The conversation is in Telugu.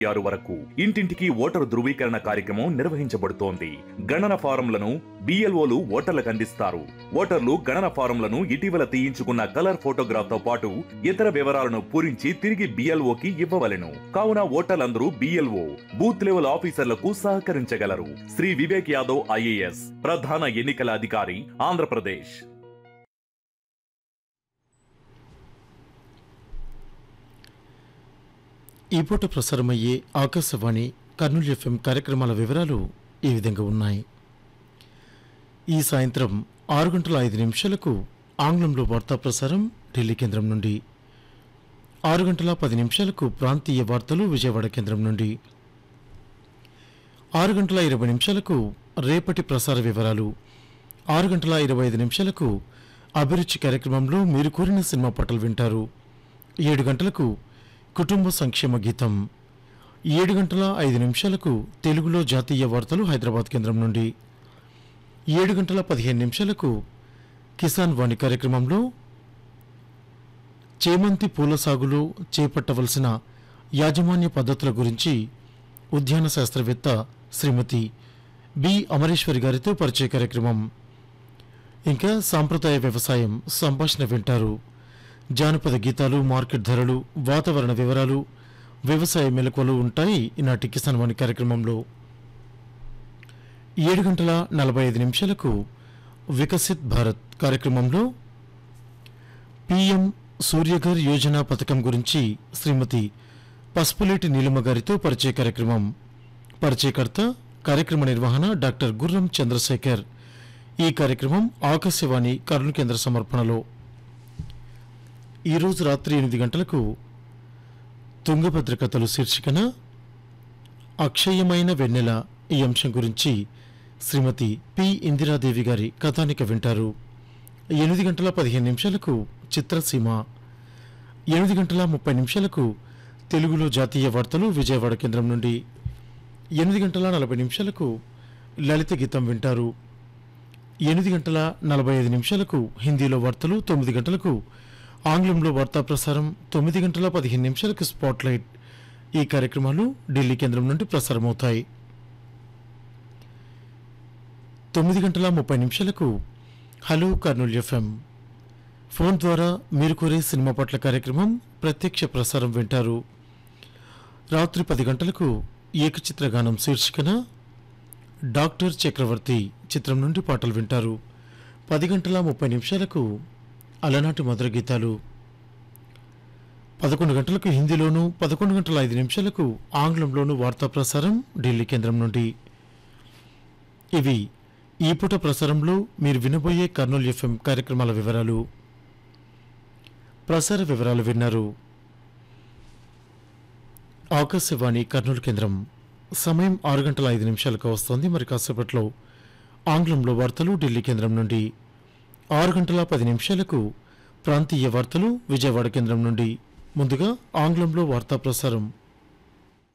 ఆరు వరకు ఇంటింటికి ఓటరు ధృవీకరణ కార్యక్రమం నిర్వహించబడుతోంది గణన ఫారంలను బిఎల్ఓలు ఓటర్లకు అందిస్తారు ఓటర్లు గణన ఫారంలను ఇటీవల తీయించుకున్న కలర్ ఫోటోగ్రాఫ్ తో పాటు ఇతర వివరాలను పూరించి తిరిగి బిఎల్ఓకి ఇవ్వవలెను కావున ఓటర్లందరూ బిఎల్ఓ బూత్ లెవెల్ ఆఫీసర్లకు సహకరించగలరు శ్రీ వివేక్ యాదవ్ ఐఏఎస్ ప్రధాన ఎన్నికల అధికారి ఆంధ్రప్రదేశ్ ఈ పూట ప్రసారమయ్యే ఆకాశవాణి కర్నూలు ఎఫ్ఎం కార్యక్రమాల వివరాలు ఈ విధంగా ఉన్నాయి ఈ సాయంత్రం ఆరు గంటల ఐదు నిమిషాలకు ఆంగ్లంలో వార్తా ప్రసారం ఢిల్లీ కేంద్రం నుండి ఆరు గంటల పది నిమిషాలకు ప్రాంతీయ వార్తలు విజయవాడ కేంద్రం నుండి ఆరు గంటల ఇరవై నిమిషాలకు రేపటి ప్రసార వివరాలు ఆరు గంటల ఇరవై ఐదు నిమిషాలకు అభిరుచి కార్యక్రమంలో మీరు కోరిన సినిమా పాటలు వింటారు ఏడు గంటలకు కుటుంబ సంక్షేమ గీతం ఏడు గంటల ఐదు నిమిషాలకు తెలుగులో జాతీయ వార్తలు హైదరాబాద్ కేంద్రం నుండి ఏడు గంటల పదిహేను నిమిషాలకు కిసాన్ వాణి కార్యక్రమంలో చేమంతి పూల సాగులో చేపట్టవలసిన యాజమాన్య పద్ధతుల గురించి ఉద్యాన శాస్త్రవేత్త శ్రీమతి బి అమరేశ్వరి గారితో పరిచయ కార్యక్రమం ఇంకా సాంప్రదాయ వ్యవసాయం సంభాషణ వింటారు జానపద గీతాలు మార్కెట్ ధరలు వాతావరణ వివరాలు వ్యవసాయ మెలకువలు ఉంటాయి ఈనాటి కిసాన్ వాణి కార్యక్రమంలో ఏడు గంటల నలభై ఐదు నిమిషాలకు వికసిత్ భారత్ కార్యక్రమంలో పిఎం సూర్యఘర్ యోజన పథకం గురించి శ్రీమతి పసుపులేటి నీలిమ గారితో పరిచయ కార్యక్రమం పరిచయకర్త కార్యక్రమ నిర్వహణ డాక్టర్ గుర్రం చంద్రశేఖర్ ఈ కార్యక్రమం ఆకాశవాణి కర్నూలు కేంద్ర సమర్పణలో ఈరోజు రాత్రి ఎనిమిది గంటలకు తుంగభద్ర కథలు శీర్షికన అక్షయమైన వెన్నెల ఈ అంశం గురించి శ్రీమతి పి ఇందిరాదేవి గారి కథానిక వింటారు ఎనిమిది గంటల పదిహేను నిమిషాలకు చిత్రసీమ ఎనిమిది గంటల ముప్పై నిమిషాలకు తెలుగులో జాతీయ వార్తలు విజయవాడ కేంద్రం నుండి ఎనిమిది గంటల నలభై నిమిషాలకు లలిత గీతం వింటారు ఎనిమిది గంటల నలభై ఐదు నిమిషాలకు హిందీలో వార్తలు తొమ్మిది గంటలకు ఆంగ్లంలో వార్తా ప్రసారం తొమ్మిది గంటల పదిహేను నిమిషాలకు స్పాట్లైట్ ఈ కార్యక్రమాలు ఢిల్లీ కేంద్రం నుండి ప్రసారమవుతాయి తొమ్మిది గంటల ముప్పై నిమిషాలకు హలో కర్నూలు ఎఫ్ఎం ఫోన్ ద్వారా మీరు కోరే సినిమా పట్ల కార్యక్రమం ప్రత్యక్ష ప్రసారం వింటారు రాత్రి పది గంటలకు ఏకచిత్ర గానం శీర్షికన డాక్టర్ చక్రవర్తి చిత్రం నుండి పాటలు వింటారు పది గంటల ముప్పై నిమిషాలకు అలనాటి మధుర గీతాలు పదకొండు గంటలకు హిందీలోను పదకొండు గంటల ఐదు నిమిషాలకు ఆంగ్లంలోను వార్తా ప్రసారం ఢిల్లీ కేంద్రం నుండి ఇవి ఈ పూట ప్రసారంలో మీరు వినబోయే కర్నూలు ఎఫ్ఎం కార్యక్రమాల వివరాలు ప్రసార వివరాలు విన్నారు ఆకాశవాణి కర్నూలు కేంద్రం సమయం ఆరు గంటల ఐదు నిమిషాలకు వస్తోంది మరి కాసేపట్లో ఆంగ్లంలో వార్తలు ఢిల్లీ కేంద్రం నుండి ఆరు గంటల పది నిమిషాలకు ప్రాంతీయ వార్తలు విజయవాడ కేంద్రం నుండి ముందుగా ఆంగ్లంలో వార్తా ప్రసారం